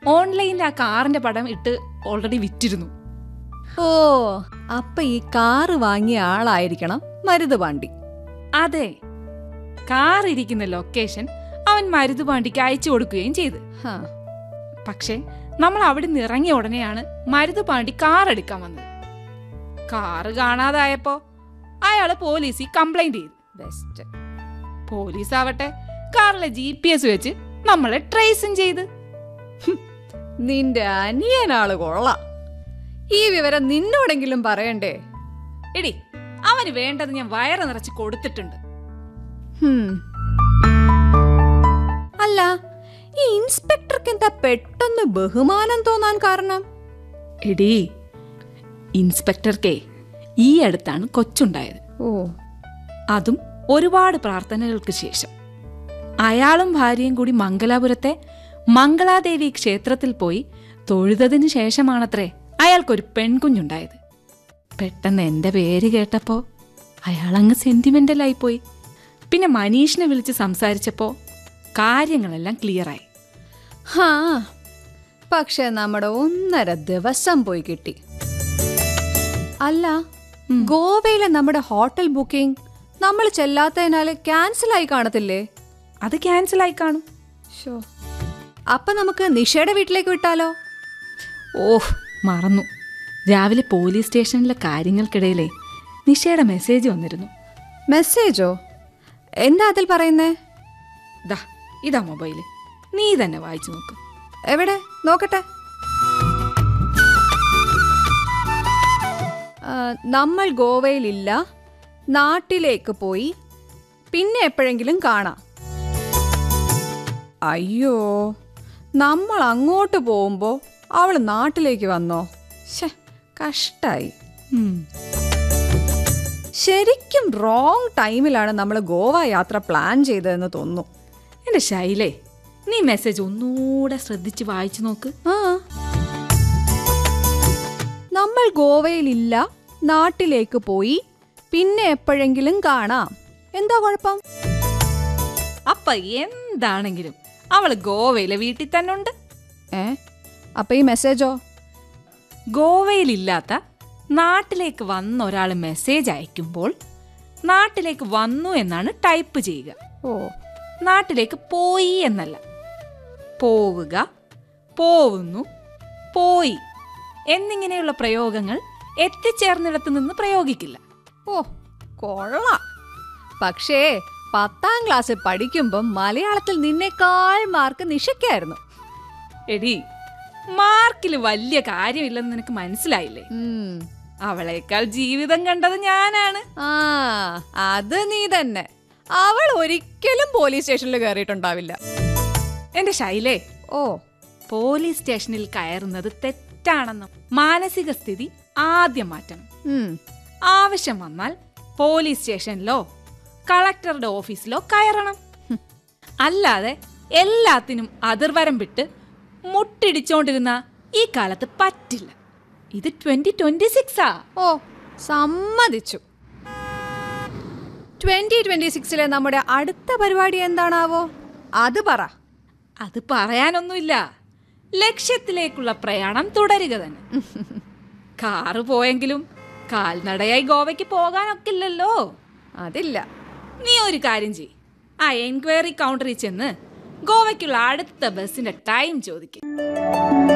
ഓൺലൈനിൽ ആ കാറിന്റെ പടം ഇട്ട് ഓൾറെഡി വിറ്റിരുന്നു ഓ അപ്പൊ ഈ കാറ് വാങ്ങിയ ആളായിരിക്കണം മരുതുപാണ്ടി അതെ കാർ ഇരിക്കുന്ന ലൊക്കേഷൻ അവൻ മരുതുപാണ്ടിക്ക് അയച്ചു കൊടുക്കുകയും ചെയ്തു ഹാ. പക്ഷെ നമ്മൾ അവിടെ നിന്ന് ഇറങ്ങിയ ഉടനെയാണ് മരുതുപാണ്ടി കാർ എടുക്കാൻ വന്നത് കാറ് കാണാതായപ്പോ അയാള് പോലീസിൽ കംപ്ലൈന്റ് ചെയ്തു ബെസ്റ്റ് പോലീസ് ആവട്ടെ കാറിലെ ജി പി എസ് വെച്ച് നമ്മളെ ട്രേസും ചെയ്ത് നിന്റെ അനിയനാള് കൊള്ളാം ഈ വിവരം നിന്നോടെങ്കിലും പറയണ്ടേ എടി അവന് വേണ്ടത് ഞാൻ വയറ് നിറച്ച് കൊടുത്തിട്ടുണ്ട് ഹും. അല്ല ഈ ഇൻസ്പെക്ടർക്ക് എന്താ പെട്ടെന്ന് ബഹുമാനം തോന്നാൻ കാരണം എടി ഇൻസ്പെക്ടർക്കേ ഈ അടുത്താണ് കൊച്ചുണ്ടായത് ഓ അതും ഒരുപാട് പ്രാർത്ഥനകൾക്ക് ശേഷം അയാളും ഭാര്യയും കൂടി മംഗലാപുരത്തെ മംഗളാദേവി ക്ഷേത്രത്തിൽ പോയി തൊഴുതതിനു ശേഷമാണത്രേ അയാൾക്കൊരു പെൺകുഞ്ഞുണ്ടായത് പെട്ടെന്ന് എന്റെ പേര് കേട്ടപ്പോ അയാളങ്ങ് സെന്റിമെന്റലായി പോയി പിന്നെ മനീഷിനെ വിളിച്ച് സംസാരിച്ചപ്പോ കാര്യങ്ങളെല്ലാം ക്ലിയറായി ഹാ പക്ഷെ നമ്മുടെ ഒന്നര ദിവസം പോയി കിട്ടി അല്ല ഗോവയിലെ നമ്മുടെ ഹോട്ടൽ ബുക്കിംഗ് നമ്മൾ ചെല്ലാത്തതിനാല് ക്യാൻസൽ ആയി കാണത്തില്ലേ അത് ക്യാൻസൽ ആയി കാണും ഷോ അപ്പൊ നമുക്ക് നിഷയുടെ വീട്ടിലേക്ക് വിട്ടാലോ ഓഹ് മറന്നു രാവിലെ പോലീസ് സ്റ്റേഷനിലെ കാര്യങ്ങൾക്കിടയിലെ നിഷയുടെ മെസ്സേജ് വന്നിരുന്നു മെസ്സേജോ എന്താ അതിൽ പറയുന്നേ ദാ ഇതാ മൊബൈല് നീ തന്നെ വായിച്ചു നോക്ക് എവിടെ നോക്കട്ടെ ആ, നമ്മൾ ഗോവയിലില്ല നാട്ടിലേക്ക് പോയി പിന്നെ എപ്പോഴെങ്കിലും കാണാം അയ്യോ നമ്മൾ അങ്ങോട്ട് പോകുമ്പോ അവൾ നാട്ടിലേക്ക് വന്നോ ശേ കഷ്ടായി ഉം. ശരിക്കും റോങ് ടൈമിലാണ് നമ്മൾ ഗോവ യാത്ര പ്ലാൻ ചെയ്തതെന്ന് തോന്നുന്നു എന്റെ ശൈലേ നീ മെസ്സേജ് ഒന്നുകൂടെ ശ്രദ്ധിച്ച് വായിച്ചു നോക്ക് ആ നമ്മൾ ഗോവയിലില്ല നാട്ടിലേക്ക് പോയി പിന്നെ എപ്പോഴെങ്കിലും കാണാം എന്താ കുഴപ്പം അപ്പൊ എന്താണെങ്കിലും അവള് ഗോവയിലെ വീട്ടിൽ തന്നെ ഉണ്ട് ഏ അപ്പൊ ഈ മെസ്സേജോ ഗോവയിലില്ലാത്ത നാട്ടിലേക്ക് വന്ന ഒരാൾ മെസ്സേജ് അയക്കുമ്പോൾ നാട്ടിലേക്ക് വന്നു എന്നാണ് ടൈപ്പ് ചെയ്യുക ഓ നാട്ടിലേക്ക് പോയി എന്നല്ല പോവുക പോവുന്നു പോയി എന്നിങ്ങനെയുള്ള പ്രയോഗങ്ങൾ എത്തിച്ചേർന്നിടത്ത് നിന്ന് പ്രയോഗിക്കില്ല ഓ കൊള്ളാം പക്ഷേ പത്താം ക്ലാസ്സിൽ പഠിക്കുമ്പം മലയാളത്തിൽ നിന്നേക്കാൾ മാർക്ക് നിഷയ്ക്കായിരുന്നു എടി മാർക്കിൽ വലിയ കാര്യമില്ലെന്ന് നിനക്ക് മനസ്സിലായില്ലേ ഉം. അവളേക്കാൾ ജീവിതം കണ്ടത് ഞാനാണ് ആ അത് നീ തന്നെ അവൾ ഒരിക്കലും പോലീസ് സ്റ്റേഷനിൽ കയറിയിട്ടുണ്ടാവില്ല എന്റെ ശൈലേ ഓ പോലീസ് സ്റ്റേഷനിൽ കയറുന്നത് തെറ്റാണെന്നും മാനസിക സ്ഥിതി ആദ്യം മാറ്റണം ഉം. ആവശ്യം വന്നാൽ പോലീസ് സ്റ്റേഷനിലോ കളക്ടറുടെ ഓഫീസിലോ കയറണം അല്ലാതെ എല്ലാത്തിനും അതിർവരം വിട്ട് മുട്ടിടിച്ചോണ്ടിരുന്ന ഈ കാലത്ത് പറ്റില്ല ഇത് ട്വന്റി ട്വന്റി സിക്സാ ഓ സമ്മതിച്ചു ട്വന്റി ട്വന്റി സിക്സിലെ നമ്മുടെ അടുത്ത പരിപാടി എന്താണാവോ അത് പറ അത് പറയാനൊന്നുമില്ല ലക്ഷ്യത്തിലേക്കുള്ള പ്രയാണം തുടരുക തന്നെ കാറ് പോയെങ്കിലും കാൽനടയായി ഗോവയ്ക്ക് പോകാനൊക്കില്ലല്ലോ അതില്ല നീ ഒരു കാര്യം ചെയ് ആ എൻക്വയറി കൗണ്ടറിൽ ചെന്ന് ഗോവയ്ക്കുള്ള അടുത്ത ബസ്സിന്റെ ടൈം ചോദിക്കും